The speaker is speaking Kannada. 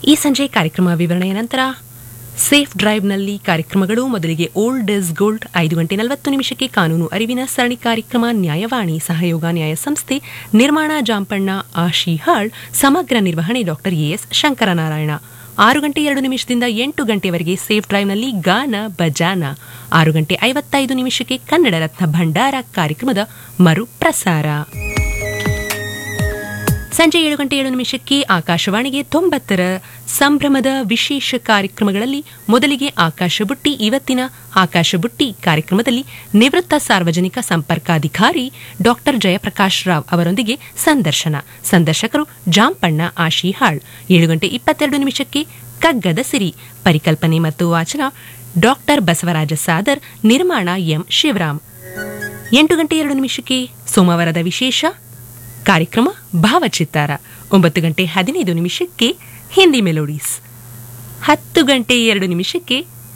ಈ ಸಂಜೆ ಕಾರ್ಯಕ್ರಮ ವಿವರಣೆಯ ನಂತರ ಸೇಫ್ ಡ್ರೈವ್ನಲ್ಲಿ ಕಾರ್ಯಕ್ರಮಗಳು ಮೊದಲಿಗೆ ಓಲ್ಡ್ ಇಸ್ ಗೋಲ್ಡ್ ಐದು ಗಂಟೆ ನಲವತ್ತು ನಿಮಿಷಕ್ಕೆ ಕಾನೂನು ಅರಿವಿನ ಸರಣಿ ಕಾರ್ಯಕ್ರಮ ನ್ಯಾಯವಾಣಿ ಸಹಯೋಗ ನ್ಯಾಯ ಸಂಸ್ಥೆ ನಿರ್ಮಾಣ ಜಾಂಪಣ್ಣ ಆಶಿಹಾಳ್ ಸಮಗ್ರ ನಿರ್ವಹಣೆ ಡಾಕ್ಟರ್ ಎಎಸ್ ಶಂಕರನಾರಾಯಣ ಆರು ಗಂಟೆ ಎರಡು ನಿಮಿಷದಿಂದ ಎಂಟು ಗಂಟೆವರೆಗೆ ಸೇಫ್ ಡ್ರೈವ್ನಲ್ಲಿ ಗಾನ ಬಜಾನ ಆರು ಗಂಟೆ ಐವತ್ತೈದು ನಿಮಿಷಕ್ಕೆ ಕನ್ನಡ ರತ್ನ ಭಂಡಾರ ಕಾರ್ಯಕ್ರಮದ ಮರು ಪ್ರಸಾರ ಸಂಜೆ ಏಳು ಗಂಟೆ ಏಳು ನಿಮಿಷಕ್ಕೆ ಆಕಾಶವಾಣಿಗೆ ತೊಂಬತ್ತರ ಸಂಭ್ರಮದ ವಿಶೇಷ ಕಾರ್ಯಕ್ರಮಗಳಲ್ಲಿ ಮೊದಲಿಗೆ ಆಕಾಶ ಬುಟ್ಟಿ ಇವತ್ತಿನ ಆಕಾಶ ಬುಟ್ಟಿ ಕಾರ್ಯಕ್ರಮದಲ್ಲಿ ನಿವೃತ್ತ ಸಾರ್ವಜನಿಕ ಸಂಪರ್ಕಾಧಿಕಾರಿ ಡಾಕ್ಟರ್ ಜಯಪ್ರಕಾಶ್ ರಾವ್ ಅವರೊಂದಿಗೆ ಸಂದರ್ಶನ ಸಂದರ್ಶಕರು ಜಾಂಪಣ್ಣ ಆಶಿಹಾಳ್ ಏಳು ಗಂಟೆ ಇಪ್ಪತ್ತೆರಡು ನಿಮಿಷಕ್ಕೆ ಕಗ್ಗದ ಸಿರಿ ಪರಿಕಲ್ಪನೆ ಮತ್ತು ವಾಚನ ಡಾಕ್ಟರ್ ಬಸವರಾಜ ಸಾದರ್ ನಿರ್ಮಾಣ ಎಂ ಶಿವರಾಮ್ ಎಂಟು ಗಂಟೆ ಎರಡು ನಿಮಿಷಕ್ಕೆ ಸೋಮವಾರದ ವಿಶೇಷ ಕಾರ್ಯಕ್ರಮ ಭಾವಚಿತ್ತಾರ ಒಂಬತ್ತು ಗಂಟೆ ಹದಿನೈದು ನಿಮಿಷಕ್ಕೆ ಹಿಂದಿ ಮೆಲೋಡೀಸ್ ಹತ್ತು ಗಂಟೆ ಎರಡು ನಿಮಿಷಕ್ಕೆ